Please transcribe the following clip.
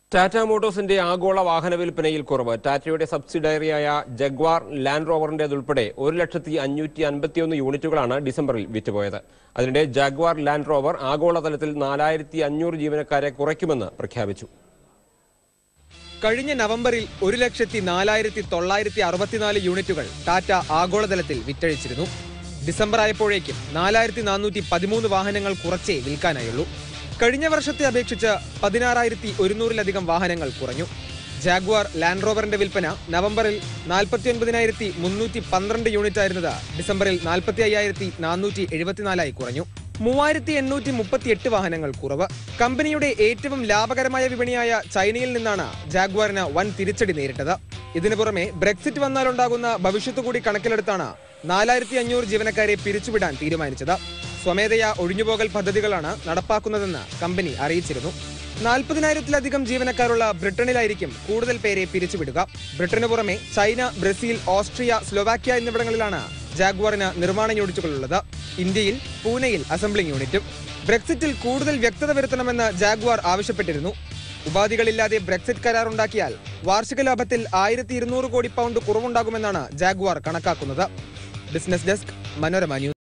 ടാറ്റ മോട്ടോഴ്സിന്റെ ആഗോള വാഹന വിൽപ്പനയിൽ കുറവ് ടാറ്റയുടെ സബ്സിഡറിയായ ജഗ്വാർ ലാൻഡ് റോവറിന്റേതുൾപ്പെടെ ഒരു ലക്ഷത്തി അഞ്ഞൂറ്റി അൻപത്തിയൊന്ന് യൂണിറ്റുകളാണ് ഡിസംബറിൽ വിറ്റുപോയത് അതിനിടെ ജഗ്വാർ ലാൻഡ് റോവർ ആഗോളതലത്തിൽ നാലായിരത്തി അഞ്ഞൂറ് ജീവനക്കാരെ കുറയ്ക്കുമെന്ന് പ്രഖ്യാപിച്ചു കഴിഞ്ഞ നവംബറിൽ ഒരു ലക്ഷത്തി നാലായിരത്തി തൊള്ളായിരത്തി അറുപത്തിനാല് യൂണിറ്റുകൾ ടാറ്റ ആഗോളതലത്തിൽ വിറ്റഴിച്ചിരുന്നു ഡിസംബർ ആയപ്പോഴേക്കും നാലായിരത്തി നാനൂറ്റി പതിമൂന്ന് വാഹനങ്ങൾ കുറച്ചേ വിൽക്കാനായുള്ളൂ കഴിഞ്ഞ വർഷത്തെ അപേക്ഷിച്ച് പതിനാറായിരത്തി ഒരുന്നൂറിലധികം വാഹനങ്ങൾ കുറഞ്ഞു ജാഗ്വാർ ലാൻഡ് റോവറിന്റെ വിൽപ്പന നവംബറിൽ നാൽപ്പത്തി ഒൻപതിനായിരത്തി മുന്നൂറ്റി പന്ത്രണ്ട് യൂണിറ്റ് ആയിരുന്നത് ഡിസംബറിൽ നാൽപ്പത്തി അയ്യായിരത്തി നാനൂറ്റി എഴുപത്തിനാലായി കുറഞ്ഞു മൂവായിരത്തി എണ്ണൂറ്റി മുപ്പത്തി എട്ട് വാഹനങ്ങൾ കുറവ് കമ്പനിയുടെ ഏറ്റവും ലാഭകരമായ വിപണിയായ ചൈനയിൽ നിന്നാണ് ജാഗ്വാറിന് വൻ തിരിച്ചടി നേരിട്ടത് ഇതിനു പുറമെ ബ്രെക്സിറ്റ് വന്നാലുണ്ടാകുന്ന ഭവിഷ്യത്ത് കൂടി കണക്കിലെടുത്താണ് നാലായിരത്തി അഞ്ഞൂറ് ജീവനക്കാരെ പിരിച്ചുവിടാൻ തീരുമാനിച്ചത് സ്വമേധയാ ഒഴിഞ്ഞുപോകൽ പദ്ധതികളാണ് നടപ്പാക്കുന്നതെന്ന് കമ്പനി അറിയിച്ചിരുന്നു നാൽപ്പതിനായിരത്തിലധികം ജീവനക്കാരുള്ള ബ്രിട്ടനിലായിരിക്കും കൂടുതൽ പേരെ പിരിച്ചുവിടുക ബ്രിട്ടന് പുറമെ ചൈന ബ്രസീൽ ഓസ്ട്രിയ സ്ലൊവാക്യ എന്നിവിടങ്ങളിലാണ് ജാഗ്വാറിന് നിർമ്മാണ യൂണിറ്റുകളുള്ളത് ഇന്ത്യയിൽ പൂനെയിൽ അസംബ്ലിംഗ് യൂണിറ്റും ബ്രെക്സിറ്റിൽ കൂടുതൽ വ്യക്തത വരുത്തണമെന്ന് ജാഗ്വാർ ആവശ്യപ്പെട്ടിരുന്നു ഉപാധികളില്ലാതെ ബ്രെക്സിറ്റ് കരാർ ഉണ്ടാക്കിയാൽ വാർഷിക ലാഭത്തിൽ ആയിരത്തി ഇരുന്നൂറ് കോടി പൗണ്ട് കുറവുണ്ടാകുമെന്നാണ് ജാഗ്വാർ കണക്കാക്കുന്നത് ബിസിനസ് ഡെസ്ക് മനോരമ ന്യൂസ്